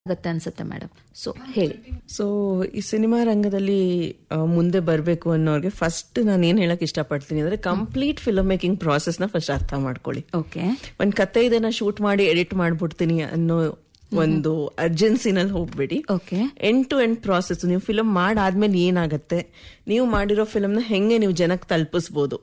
ಆಗತ್ತೆ ಅನ್ಸುತ್ತೆ madam so ಹೇಳಿ ಸೊ ಈ ಸಿನಿಮಾ ರಂಗದಲ್ಲಿ ಆ, ಮುಂದೆ ಬರಬೇಕು ಅನ್ನೋರಿಗೆ ಫಸ್ಟ್ ನಾನು ಏನ್ ಹೇಳಕ್ ಇಷ್ಟಪಡ್ತೀನಿ ಅಂದ್ರೆ ಕಂಪ್ಲೀಟ್ ಫಿಲ್ಮ್ ಮೇಕಿಂಗ್ ಪ್ರಾಸೆಸ್ ನ ಫಸ್ಟ್ ಅರ್ಥ ಮಾಡ್ಕೊಳ್ಳಿ ಓಕೆ ಒಂದ್ ಕತೆ ಇದೆ ನಾ ಶೂಟ್ ಮಾಡಿ ಎಡಿಟ್ ಮಾಡ್ಬಿಡ್ತೀನಿ ಅನ್ನೋ ಒಂದು ಅರ್ಜೆನ್ಸಿನಲ್ಲಿ ಹೋಗ್ಬೇಡಿ okay end to end process ನೀವು ಫಿಲಮ್ ಮಾಡಾದ್ಮೇಲೆ ಏನಾಗತ್ತೆ ನೀವು ಮಾಡಿರೋ ಫಿಲಮ್ ನ ಹೆಂಗೆ ನೀವು ಜನಕ್ಕೆ ತಲುಪಿಸ್ಬೋದು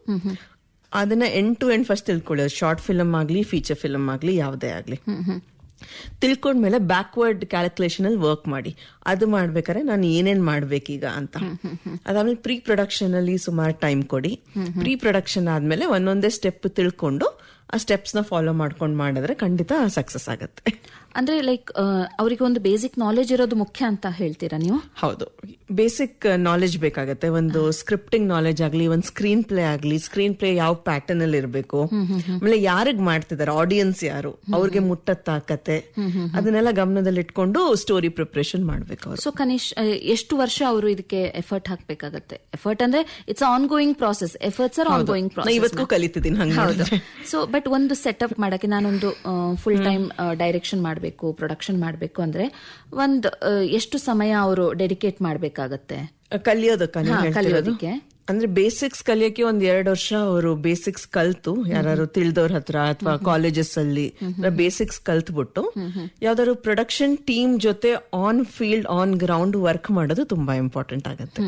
ಅದನ್ನ ಎಂಡ್ ಟು ಎಂಡ್ ಫಸ್ಟ್ ತಿಳ್ಕೊಳ್ಳಿ ಶಾರ್ಟ್ ಫಿಲಮ್ ಆಗ್ಲಿ ಫೀಚರ್ ಫಿಲಮ್ ಆಗ್ಲಿ ಯಾವುದೇ ಆಗ್ಲಿ ತಿಳ್ಕೊಂಡ್ಮೇಲೆ ಬ್ಯಾಕ್ವರ್ಡ್ ಕ್ಯಾಲ್ಕುಲೇಷನ್ ಅಲ್ಲಿ ವರ್ಕ್ ಮಾಡಿ ಅದು ಮಾಡ್ಬೇಕಾದ್ರೆ ನಾನು ಏನೇನ್ ಮಾಡ್ಬೇಕೀಗ ಅಂತ ಅದಾದ್ಮೇಲೆ ಪ್ರೀ ಪ್ರೊಡಕ್ಷನ್ ಅಲ್ಲಿ ಸುಮಾರು ಟೈಮ್ ಕೊಡಿ ಪ್ರೀ ಪ್ರೊಡಕ್ಷನ್ ಆದ್ಮೇಲೆ ಒಂದೊಂದೇ ಸ್ಟೆಪ್ ತಿಳ್ಕೊಂಡು ಆ ಸ್ಟೆಪ್ಸ್ ನ ಫಾಲೋ ಮಾಡ್ಕೊಂಡು ಮಾಡಿದ್ರೆ ಖಂಡಿತ ಸಕ್ಸಸ್ ಆಗತ್ತೆ ಅಂದ್ರೆ ಲೈಕ್ ಅವರಿಗೆ ಒಂದು ಬೇಸಿಕ್ ನಾಲೆಜ್ ಇರೋದು ಮುಖ್ಯ ಅಂತ ಹೇಳ್ತೀರಾ ನೀವು ಹೌದು ಬೇಸಿಕ್ ನಾಲೆಜ್ ಬೇಕಾಗತ್ತೆ ಒಂದು ಸ್ಕ್ರಿಪ್ಟಿಂಗ್ ನಾಲೆಜ್ ಆಗ್ಲಿ ಒಂದು ಸ್ಕ್ರೀನ್ ಪ್ಲೇ ಆಗ್ಲಿ ಸ್ಕ್ರೀನ್ ಪ್ಲೇ ಯಾವ ಪ್ಯಾಟರ್ನ್ ಅಲ್ಲಿ ಇರಬೇಕು ಆಮೇಲೆ ಯಾರಿಗ್ ಮಾಡ್ತಿದ್ದಾರೆ ಆಡಿಯನ್ಸ್ ಯಾರು ಅವ್ರಿಗೆ ಮುಟ್ಟತ್ತ ಕತೆ ಅದನ್ನೆಲ್ಲ ಗಮನದಲ್ಲಿ ಇಟ್ಕೊಂಡು ಸ್ಟೋರಿ ಪ್ರಿಪರೇಷನ್ ಮಾಡ್ಬೇಕು ಅವ್ರು ಸೊ ಕನಿಷ್ ಆ, ಎಷ್ಟು ವರ್ಷ ಅವರು ಇದಕ್ಕೆ ಎಫರ್ಟ್ ಹಾಕ್ಬೇಕಾಗತ್ತೆ ಎಫರ್ಟ್ ಅಂದ್ರೆ it's ongoing process efforts are ongoing ನಾ ಇವತ್ತಿಗೂ ಕಲಿತಿದ್ದೀನಿ ಹಂಗ ಹೌದು ಸೊ ಬಟ್ ಒಂದು ಸೆಟಪ್ ಮಾಡಕ್ಕೆ ನಾನೊಂದು ಫುಲ್ ಟೈಮ್ ಡೈರೆಕ್ಷನ್ ಮಾಡಬೇಕು ಪ್ರೊಡಕ್ಷನ್ ಮಾಡಬೇಕು ಅಂದ್ರೆ ಒಂದು ಆ, ಎಷ್ಟು ಸಮಯ ಅವರು ಡೆಡಿಕೇಟ್ ಮಾಡಬೇಕಾಗತ್ತೆ ಕಲಿಯೋದಕ್ಕ ನೀವು ಹಾ, ಹೇಳ್ತಿರೋದು? ಕಲಿಯೋದಕ್ಕೆ. ಅಂದ್ರೆ ಬೇಸಿಕ್ಸ್ ಕಲಿಯೋಕೆ ಒಂದ್ ಎರಡ್ ವರ್ಷ ಅವರು ಬೇಸಿಕ್ಸ್ ಕಲ್ತು ಯಾರು ತಿಳಿದವ್ರ ಹತ್ರ ಅಥವಾ ಕಾಲೇಜಸ್ ಅಲ್ಲಿ ಬೇಸಿಕ್ಸ್ ಕಲ್ತ್ಬಿಟ್ಟು ಯಾವ್ದಾದ್ರು ಪ್ರೊಡಕ್ಷನ್ ಟೀಮ್ ಜೊತೆ on field on ground work ಮಾಡೋದು ತುಂಬಾ ಇಂಪಾರ್ಟೆಂಟ್ ಆಗುತ್ತೆ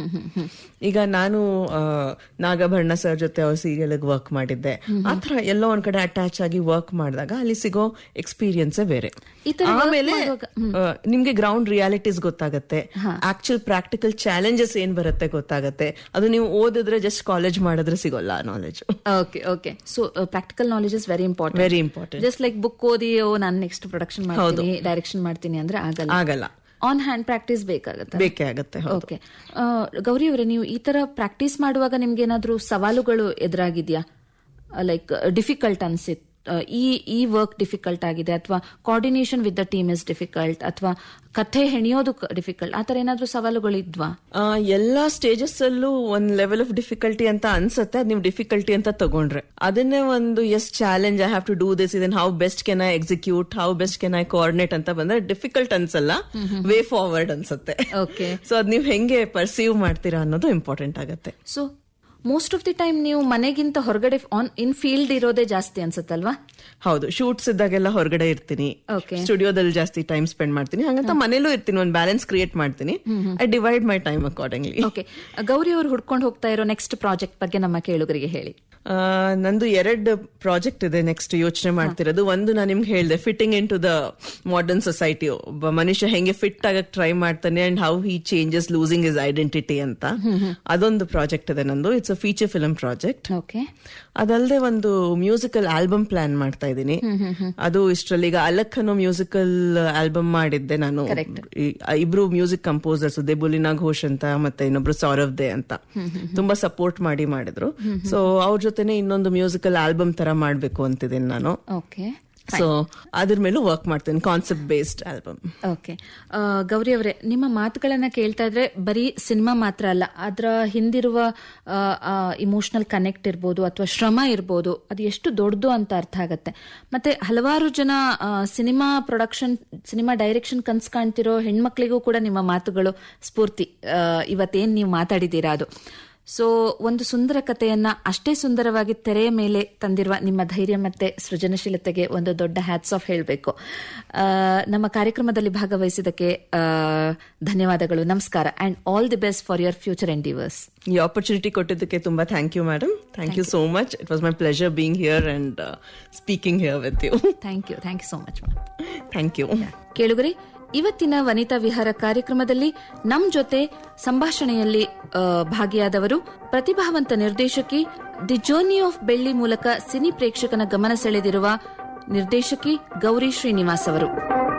ಈಗ ನಾನು ಆ, ನಾಗಭರಣ ಸರ್ ಜೊತೆ ಅವ್ರ ಸೀರಿಯಲ್ ವರ್ಕ್ ಮಾಡಿದ್ದೆ ಆತರ ಎಲ್ಲೋ ಒಂದ್ ಕಡೆ ಅಟ್ಯಾಚ್ ಆಗಿ ವರ್ಕ್ ಮಾಡಿದಾಗ ಅಲ್ಲಿ ಸಿಗೋ ಎಕ್ಸ್ಪೀರಿಯನ್ಸ್ ಬೇರೆ ಈ ತರ work ಆಮೇಲೆ ಮಾಡುವಾಗ- ಆ, ನಿಮ್ಗೆ ಗ್ರೌಂಡ್ ರಿಯಾಲಿಟೀಸ್ ಗೊತ್ತಾಗತ್ತೆ ಆಕ್ಚುಲ್ ಪ್ರಾಕ್ಟಿಕಲ್ ಚಾಲೆಂಜಸ್ ಏನ್ ಬರುತ್ತೆ ಗೊತ್ತಾಗತ್ತೆ ಅದು ನೀವು ಓದಿದ್ರೆ ಜಸ್ಟ್ ಕಾಲೇಜ್ ಮಾಡಿದ್ರೆ ಸಿಗೋಲ್ಲ knowledge okay okay so practical knowledge is very important very important just like book ಓದಿ ಓ ನಾನು ನೆಕ್ಸ್ಟ್ ಪ್ರೊಡಕ್ಷನ್ ಮಾಡ್ತೀನಿ ಡೈರೆಕ್ಷನ್ ಮಾಡ್ತೀನಿ ಅಂದ್ರೆ ಆಗಲ್ಲ ಆಗಲ್ಲ ಆನ್ ಹ್ಯಾಂಡ್ ಪ್ರಾಕ್ಟೀಸ್ ಬೇಕಾಗತ್ತೆ ಬೇಕೇ ಆಗತ್ತೆ ಹೌದು ಓಕೆ ಗೌರಿ ಅವರೇ ನೀವು ಈ ತರ ಪ್ರಾಕ್ಟೀಸ್ ಮಾಡುವಾಗ ನಿಮ್ಗೆ ಏನಾದ್ರೂ ಸವಾಲುಗಳು ಎದುರಾಗಿದ್ಯಾ ಲೈಕ್ ಡಿಫಿಕಲ್ಟ್ ಅನ್ಸಿತ್ ಆ, ಈ ಈ ವರ್ಕ್ ಡಿಫಿಕಲ್ಟ್ ಆಗಿದೆ ಅಥವಾ coordination with the team is difficult ಅಥವಾ ಕಥೆ ಹೆಣಿಯೋದು ಡಿಫಿಕಲ್ಟ್ ಆತರ ಏನಾದ್ರೂ ಸವಾಲುಗಳು ಇದ್ವಾ ಆ, ಎಲ್ಲಾ ಸ್ಟೇಜಸ್ ಅಲ್ಲೂ ಒಂದ್ ಲೆವೆಲ್ ಆಫ್ ಡಿಫಿಕಲ್ಟಿ ಅಂತ ಅನ್ಸುತ್ತೆ ಅದ್ ನೀವು ಡಿಫಿಕಲ್ಟಿ ಅಂತ ತಗೊಂಡ್ರೆ ಅದನ್ನೇ ಒಂದು yes challenge I have to do this ಇದನ್ how best can I execute how best can I coordinate ಅಂತ ಬಂದ್ರೆ ಡಿಫಿಕಲ್ಟ್ ಅನ್ಸಲ್ಲ ವೇ ಫಾರ್ವರ್ಡ್ ಅನ್ಸುತ್ತೆ ಓಕೆ ಸೊ ಅದ್ ನೀವು ಹೆಂಗೆ ಪರ್ಸೀವ್ ಮಾಡ್ತೀರಾ ಅನ್ನೋದು ಇಂಪಾರ್ಟೆಂಟ್ ಆಗುತ್ತೆ so most of the time ನೀವು ಮನೆಗಿಂತ ಹೊರಗಡೆ ಆನ್ ಇನ್ ಫೀಲ್ಡ್ ಇರೋದೇ ಜಾಸ್ತಿ ಅನ್ಸುತ್ತಲ್ವಾ ಹೌದು ಶೂಟ್ಸ್ ಇದ್ದಾಗೆಲ್ಲ ಹೊರಗಡೆ ಇರ್ತೀನಿ Okay. ಸ್ಟುಡಿಯೋದಲ್ಲಿ ಜಾಸ್ತಿ ಟೈಮ್ ಸ್ಪೆಂಡ್ ಮಾಡ್ತೀನಿ ಹಂಗಂತ ಮನೇಲೂ ಇರ್ತೀನಿ ಒಂದು ಬ್ಯಾಲೆನ್ಸ್ ಕ್ರಿಯೇಟ್ ಮಾಡ್ತೀನಿ I divide my time accordingly okay Gauri ಅವರು ಹುಡ್ಕೊಂಡು ಹೋಗ್ತಾ ಇರೋ ನೆಕ್ಸ್ಟ್ ಪ್ರಾಜೆಕ್ಟ್ ಬಗ್ಗೆ ನಮ್ಮ ಕೇಳುಗರಿಗೆ ಹೇಳಿ ನಂದು ಎರಡು ಪ್ರಾಜೆಕ್ಟ್ ಇದೆ ನೆಕ್ಸ್ಟ್ ಯೋಚನೆ ಮಾಡ್ತಿರೋದು ಒಂದು ನಾನು ನಿಮ್ಗೆ ಹೇಳಿದೆ fitting into the modern society ಒಬ್ಬ ಮನುಷ್ಯ ಹೆಂಗೆ ಫಿಟ್ ಆಗಕ್ ಟ್ರೈ ಮಾಡ್ತಾನೆ and how he changes losing his identity ಅಂತ ಅದೊಂದು ಪ್ರಾಜೆಕ್ಟ್ ಇದೆ ನಂದು it's a feature film project okay ಅದಲ್ಲದೆ ಒಂದು ಮ್ಯೂಸಿಕಲ್ ಆಲ್ಬಮ್ ಪ್ಲಾನ್ ಮಾಡ್ತಾ ಇದ್ದೀನಿ ಅದು ಇಷ್ಟರಲ್ಲಿ ಈಗ ಅಲಕ್ ಅನ್ನೋ ಮ್ಯೂಸಿಕಲ್ ಆಲ್ಬಮ್ ಮಾಡಿದ್ದೆ ನಾನು ಈ- ಇಬ್ರು ಮ್ಯೂಸಿಕ್ ಕಂಪೋಸರ್ಸ್ ದೆಬುಲಿನಾ ಘೋಷ್ ಅಂತ ಮತ್ತೆ ಇನ್ನೊಬ್ರು ಸೌರವ್ ದೇ ಅಂತ ತುಂಬಾ ಸಪೋರ್ಟ್ ಮಾಡಿ ಮಾಡಿದ್ರು ಸೊ ಅವ್ರ ಜೊತೆನೆ ಇನ್ನೊಂದು ಮ್ಯೂಸಿಕಲ್ ಆಲ್ಬಮ್ ತರ ಮಾಡ್ಬೇಕು ಅಂತಿದ್ದೀನಿ ನಾನು ಓಕೆ ಸೊ ಅದ್ರ ಮೇಲೂ ವರ್ಕ್ ಮಾಡ್ತೀನಿ concept based album okay Gauri ಅವರೇ ನಿಮ್ಮ ಮಾತುಗಳನ್ನ ಕೇಳ್ತಾ ಇದ್ರೆ ಬರೀ ಸಿನಿಮಾ ಮಾತ್ರ ಅಲ್ಲ ಅದರ ಹಿಂದಿರುವ ಇಮೋಷನಲ್ ಕನೆಕ್ಟ್ ಇರ್ಬೋದು ಅಥವಾ ಶ್ರಮ ಇರ್ಬೋದು ಅದು ಎಷ್ಟು ದೊಡ್ಡದು ಅಂತ ಅರ್ಥ ಆಗತ್ತೆ ಮತ್ತೆ ಹಲವಾರು ಜನ ಸಿನಿಮಾ ಪ್ರೊಡಕ್ಷನ್ ಸಿನಿಮಾ ಡೈರೆಕ್ಷನ್ ಕನ್ಸ್ ಕಾಣ್ತಿರೋ ಹೆಣ್ಮಕ್ಳಿಗೂ ಕೂಡ ನಿಮ್ಮ ಮಾತುಗಳು ಸ್ಫೂರ್ತಿ ಆ, ಇವತ್ತೇನ್ ನೀವು ಮಾತಾಡಿದ್ದೀರಾ ಅದು ಸೊ ಒಂದು ಸುಂದರ ಕಥೆಯನ್ನ ಅಷ್ಟೇ ಸುಂದರವಾಗಿ ತೆರೆಯ ಮೇಲೆ ತಂದಿರುವ ನಿಮ್ಮ ಧೈರ್ಯ ಮತ್ತೆ ಸೃಜನಶೀಲತೆಗೆ ಒಂದು ದೊಡ್ಡ ಹ್ಯಾಟ್ಸ್ ಆಫ್ ಹೇಳಬೇಕು ನಮ್ಮ ಕಾರ್ಯಕ್ರಮದಲ್ಲಿ ಭಾಗವಹಿಸಿದಕ್ಕೆ ಆ, ಧನ್ಯವಾದಗಳು ನಮಸ್ಕಾರ and all the best for your future endeavours ಈ ಆಪರ್ಚುನಿಟಿ ಕೊಟ್ಟಿದ್ದಕ್ಕೆ ತುಂಬಾ thank you madam thank you so much it was my pleasure being here and speaking here with you thank you thank you so much thank you ಕೇಳುಗರೆ ಇವತ್ತಿನ ವನಿತಾ ವಿಹಾರ ಕಾರ್ಯಕ್ರಮದಲ್ಲಿ ನಮ್ ಜೊತೆ ಸಂಭಾಷಣೆಯಲ್ಲಿ ಆ, ಭಾಗಿಯಾದವರು ಪ್ರತಿಭಾವಂತ ನಿರ್ದೇಶಕಿ ದಿ ಜರ್ನಿ ಆಫ್ ಬೆಳ್ಳಿ ಮೂಲಕ ಸಿನಿ ಪ್ರೇಕ್ಷಕನ ಗಮನ ಸೆಳೆದಿರುವ ನಿರ್ದೇಶಕಿ ಗೌರಿ ಶ್ರೀನಿವಾಸ್ ಅವರು